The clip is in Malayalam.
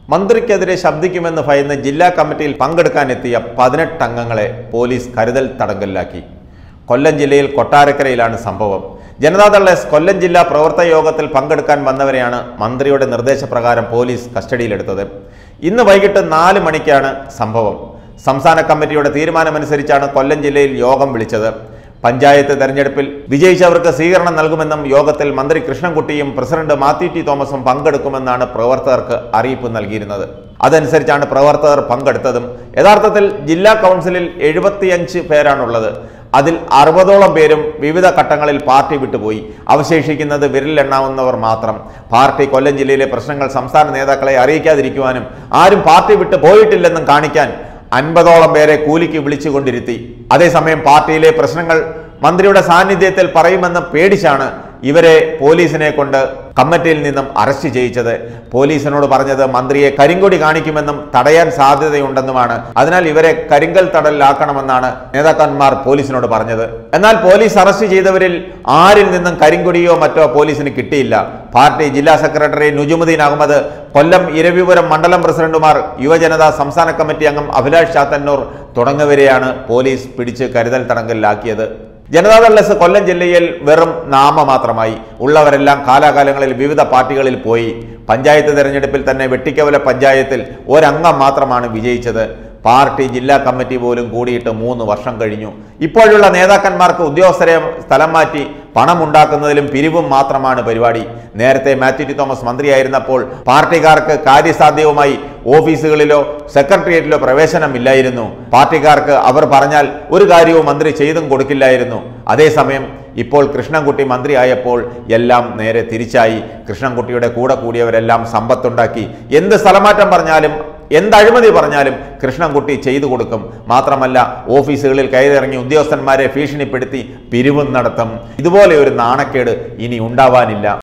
മന്ത്രിക്കെതിരെ ശബ്ദിക്കുമെന്ന് ഭയന്ന് ജില്ലാ കമ്മിറ്റിയിൽ പങ്കെടുക്കാനെത്തിയ പതിനെട്ട് അംഗങ്ങളെ പോലീസ് കരുതൽ തടങ്കലിലാക്കി കൊല്ലം ജില്ലയിൽ കൊട്ടാരക്കരയിലാണ് സംഭവം ജനതാദൾ എസ് കൊല്ലം ജില്ലാ പ്രവർത്തക യോഗത്തിൽ പങ്കെടുക്കാൻ വന്നവരെയാണ് മന്ത്രിയുടെ നിർദ്ദേശപ്രകാരം പോലീസ് കസ്റ്റഡിയിലെടുത്തത് ഇന്ന് വൈകിട്ട് നാല് മണിക്കാണ് സംഭവം സംസ്ഥാന കമ്മിറ്റിയുടെ തീരുമാനമനുസരിച്ചാണ് കൊല്ലം ജില്ലയിൽ യോഗം വിളിച്ചത് പഞ്ചായത്ത് തെരഞ്ഞെടുപ്പിൽ വിജയിച്ചവർക്ക് സ്വീകരണം നൽകുമെന്നും യോഗത്തിൽ മന്ത്രി കൃഷ്ണൻകുട്ടിയും പ്രസിഡന്റ് മാത്യു ടി തോമസും പങ്കെടുക്കുമെന്നാണ് പ്രവർത്തകർക്ക് അറിയിപ്പ് നൽകിയിരുന്നത് അതനുസരിച്ചാണ് പ്രവർത്തകർ പങ്കെടുത്തതും യഥാർത്ഥത്തിൽ ജില്ലാ കൗൺസിലിൽ എഴുപത്തിയഞ്ച് പേരാണുള്ളത് അതിൽ അറുപതോളം പേരും വിവിധ ഘട്ടങ്ങളിൽ പാർട്ടി വിട്ടുപോയി അവശേഷിക്കുന്നത് വിരലിലെണ്ണാവുന്നവർ മാത്രം പാർട്ടി കൊല്ലം ജില്ലയിലെ പ്രശ്നങ്ങൾ സംസ്ഥാന നേതാക്കളെ അറിയിക്കാതിരിക്കുവാനും ആരും പാർട്ടി വിട്ട് പോയിട്ടില്ലെന്നും കാണിക്കാൻ അൻപതോളം പേരെ കൂലിക്ക് വിളിച്ചുകൊണ്ടിരുത്തി അതേസമയം പാർട്ടിയിലെ പ്രശ്നങ്ങൾ മന്ത്രിയുടെ സാന്നിധ്യത്തിൽ പറയുമെന്ന് പേടിച്ചാണ് ഇവരെ പോലീസിനെ കൊണ്ട് കമ്മിറ്റിയിൽ നിന്നും അറസ്റ്റ് ചെയ്യിച്ചത് പോലീസിനോട് പറഞ്ഞത് മന്ത്രിയെ കരിങ്കൊടി കാണിക്കുമെന്നും തടയാൻ സാധ്യതയുണ്ടെന്നുമാണ് അതിനാൽ ഇവരെ കരിങ്കൽ തടലിലാക്കണമെന്നാണ് നേതാക്കന്മാർ പോലീസിനോട് പറഞ്ഞത് എന്നാൽ പോലീസ് അറസ്റ്റ് ചെയ്തവരിൽ ആരിൽ നിന്നും കരിങ്കൊടിയോ മറ്റോ പോലീസിന് കിട്ടിയില്ല പാർട്ടി ജില്ലാ സെക്രട്ടറി നുജുമുദ്ദീൻ അഹമ്മദ് കൊല്ലം ഇരവിപുരം മണ്ഡലം പ്രസിഡന്റുമാർ യുവജനത സംസ്ഥാന കമ്മിറ്റി അംഗം അഭിലാഷ് ചാത്തന്നൂർ തുടങ്ങിയവരെയാണ് പോലീസ് പിടിച്ച് കരുതൽ തടങ്കലിലാക്കിയത് ജനതാദൾ എസ് കൊല്ലം ജില്ലയിൽ വെറും നാമമാത്രമായി ഉള്ളവരെല്ലാം കാലാകാലങ്ങളിൽ വിവിധ പാർട്ടികളിൽ പോയി പഞ്ചായത്ത് തെരഞ്ഞെടുപ്പിൽ തന്നെ വെട്ടിക്കവല പഞ്ചായത്തിൽ ഒരംഗം മാത്രമാണ് വിജയിച്ചത് പാർട്ടി ജില്ലാ കമ്മിറ്റി പോലും കൂടിയിട്ട് മൂന്ന് വർഷം കഴിഞ്ഞു ഇപ്പോഴുള്ള നേതാക്കന്മാർക്ക് ഉദ്യോഗസ്ഥരെ സ്ഥലം മാറ്റി പണമുണ്ടാക്കുന്നതിലും പിരിവും മാത്രമാണ് പരിപാടി നേരത്തെ മാത്യു ടി തോമസ് മന്ത്രിയായിരുന്നപ്പോൾ പാർട്ടിക്കാർക്ക് കാര്യസാധ്യവുമായി ഓഫീസുകളിലോ സെക്രട്ടേറിയറ്റിലോ പ്രവേശനമില്ലായിരുന്നു പാർട്ടിക്കാർക്ക് അവർ പറഞ്ഞാൽ ഒരു കാര്യവും മന്ത്രി ചെയ്തും കൊടുക്കില്ലായിരുന്നു അതേസമയം ഇപ്പോൾ കൃഷ്ണൻകുട്ടി മന്ത്രിയായപ്പോൾ എല്ലാം നേരെ തിരിച്ചായി കൃഷ്ണൻകുട്ടിയുടെ കൂടെ കൂടിയവരെല്ലാം സമ്പത്തുണ്ടാക്കി എന്ത് സ്ഥലമാറ്റം പറഞ്ഞാലും എന്ത് അഴിമതി പറഞ്ഞാലും കൃഷ്ണൻകുട്ടി ചെയ്തു കൊടുക്കും മാത്രമല്ല ഓഫീസുകളിൽ കയറിറങ്ങി ഉദ്യോഗസ്ഥന്മാരെ ഭീഷണിപ്പെടുത്തി പിരിവും നടത്തും ഇതുപോലെ ഒരു നാണക്കേട് ഇനി ഉണ്ടാവാനില്ല